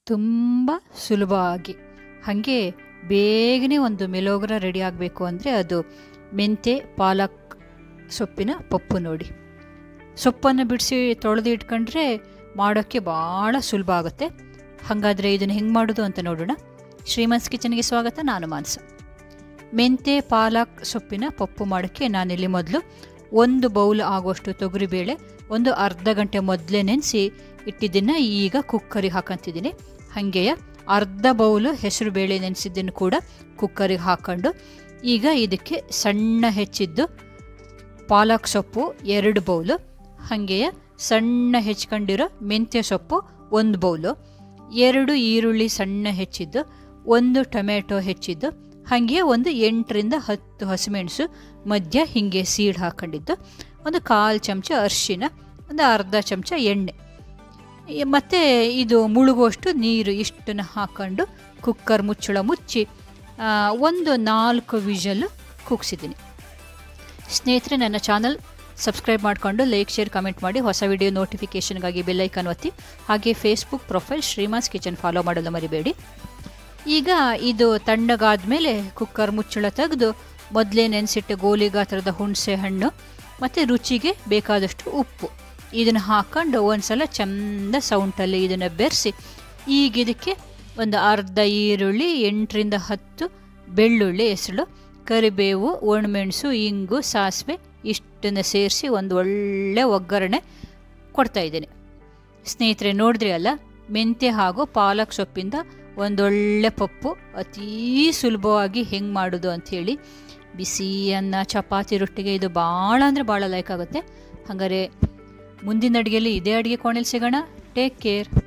ತುಂಬ ಸುಲಭವಾಗಿ ಹಾಗೆ ಬೇಗನೆ ಒಂದು ಮೆಲೋಗ್ರ ರೆಡಿ ಆಗಬೇಕು ಅಂದರೆ ಅದು ಮೆಂತೆ ಪಾಲಕ್ ಸೊಪ್ಪಿನ ಪಪ್ಪು ನೋಡಿ ಸೊಪ್ಪನ್ನು ಬಿಡಿಸಿ ತೊಳೆದು ಇಟ್ಕೊಂಡ್ರೆ ಮಾಡೋಕ್ಕೆ ಭಾಳ ಸುಲಭ ಆಗುತ್ತೆ ಹಾಗಾದರೆ ಇದನ್ನು ಹೆಂಗೆ ಮಾಡೋದು ಅಂತ ನೋಡೋಣ ಶ್ರೀಮನ್ಸ್ ಕಿಚನ್ಗೆ ಸ್ವಾಗತ ನಾನು ಮಾನಸ ಮೆಂತೆ ಪಾಲಕ್ ಸೊಪ್ಪಿನ ಪಪ್ಪು ಮಾಡೋಕ್ಕೆ ನಾನಿಲ್ಲಿ ಮೊದಲು ಒಂದು ಬೌಲ್ ಆಗುವಷ್ಟು ತೊಗರಿಬೇಳೆ ಒಂದು ಅರ್ಧ ಗಂಟೆ ಮೊದಲೇ ನೆನೆಸಿ ಇಟ್ಟಿದ್ದನ್ನು ಈಗ ಕುಕ್ಕರಿಗೆ ಹಾಕಂತಿದ್ದೀನಿ ಹಾಗೆಯೇ ಅರ್ಧ ಬೌಲು ಹೆಸರು ಬೇಳೆ ನೆನೆಸಿದ್ದನ್ನು ಕೂಡ ಕುಕ್ಕರಿಗೆ ಹಾಕ್ಕೊಂಡು ಈಗ ಇದಕ್ಕೆ ಸಣ್ಣ ಹೆಚ್ಚಿದ್ದು ಪಾಲಕ್ ಸೊಪ್ಪು ಎರಡು ಬೌಲು ಹಾಗೆಯೇ ಸಣ್ಣ ಹೆಚ್ಕೊಂಡಿರೋ ಮೆಂತ್ಯ ಸೊಪ್ಪು ಒಂದು ಬೌಲು ಎರಡು ಈರುಳ್ಳಿ ಸಣ್ಣ ಹೆಚ್ಚಿದ್ದು ಒಂದು ಟೊಮೆಟೊ ಹೆಚ್ಚಿದ್ದು ಹಾಗೆ ಒಂದು ಎಂಟರಿಂದ ಹತ್ತು ಹಸಿಮೆಣಸು ಮಧ್ಯ ಹೀಗೆ ಸೀಡ್ ಹಾಕೊಂಡಿದ್ದು ಒಂದು ಕಾಲು ಚಮಚ ಅರಿಶಿನ ಒಂದು ಅರ್ಧ ಚಮಚ ಎಣ್ಣೆ ಮತ್ತು ಇದು ಮುಳುಗುವಷ್ಟು ನೀರು ಇಷ್ಟನ್ನು ಹಾಕ್ಕೊಂಡು ಕುಕ್ಕರ್ ಮುಚ್ಚಳ ಮುಚ್ಚಿ ಒಂದು ನಾಲ್ಕು ವಿಷಲ್ಲು ಕೂಗ್ಸಿದ್ದೀನಿ ಸ್ನೇಹಿತರೆ ನನ್ನ ಚಾನಲ್ ಸಬ್ಸ್ಕ್ರೈಬ್ ಮಾಡಿಕೊಂಡು ಲೈಕ್ ಶೇರ್ ಕಮೆಂಟ್ ಮಾಡಿ ಹೊಸ ವಿಡಿಯೋ ನೋಟಿಫಿಕೇಷನ್ಗಾಗಿ ಬೆಲ್ಲೈಕನ್ ಒತ್ತಿ ಹಾಗೆ Facebook profile Shriman's kitchen follow ಮಾಡಲು ಮರಿಬೇಡಿ ಈಗ ಇದು ತಣ್ಣಗಾದ ಮೇಲೆ ಕುಕ್ಕರ್ ಮುಚ್ಚಳ ತೆಗೆದು ಮೊದಲೇ ನೆನೆಸಿಟ್ಟು ಗೋಲಿ ಗಾತ್ರದ ಹುಣಸೆ ಹಣ್ಣು ಮತ್ತು ರುಚಿಗೆ ಬೇಕಾದಷ್ಟು ಉಪ್ಪು ಇದನ್ನು ಹಾಕ್ಕೊಂಡು ಒಂದ್ಸಲ ಚಂದ ಸೌಂಟಲ್ಲಿ ಇದನ್ನು ಬೆರೆಸಿ ಈಗ ಇದಕ್ಕೆ ಒಂದು ಅರ್ಧ ಈರುಳ್ಳಿ ಎಂಟರಿಂದ ಹತ್ತು ಬೆಳ್ಳುಳ್ಳಿ ಹೆಸಳು ಕರಿಬೇವು ಒಣಮೆಣಸು ಇಂಗು ಸಾಸಿವೆ ಇಷ್ಟನ್ನು ಸೇರಿಸಿ ಒಂದು ಒಳ್ಳೆ ಒಗ್ಗರಣೆ ಕೊಡ್ತಾಯಿದ್ದೀನಿ ಸ್ನೇಹಿತರೆ ನೋಡಿದ್ರಿ ಅಲ್ಲ ಮೆಂತ್ಯ ಹಾಗೂ ಪಾಲಕ್ ಸೊಪ್ಪಿಂದ ಒಂದೊಳ್ಳೆ ಪಪ್ಪು ಅತೀ ಸುಲಭವಾಗಿ ಹೆಂಗೆ ಮಾಡೋದು ಅಂಥೇಳಿ ಬಿಸಿ ಅನ್ನ ಚಪಾತಿ ರೊಟ್ಟಿಗೆ ಇದು ಭಾಳ ಅಂದರೆ ಭಾಳ ಲೈಕ್ ಆಗುತ್ತೆ ಹಾಗಾದರೆ ಮುಂದಿನ ಅಡುಗೆಯಲ್ಲಿ ಇದೇ ಅಡುಗೆ ಕೋಣೆಲಿ ಸಿಗೋಣ ಟೇಕ್ ಕೇರ್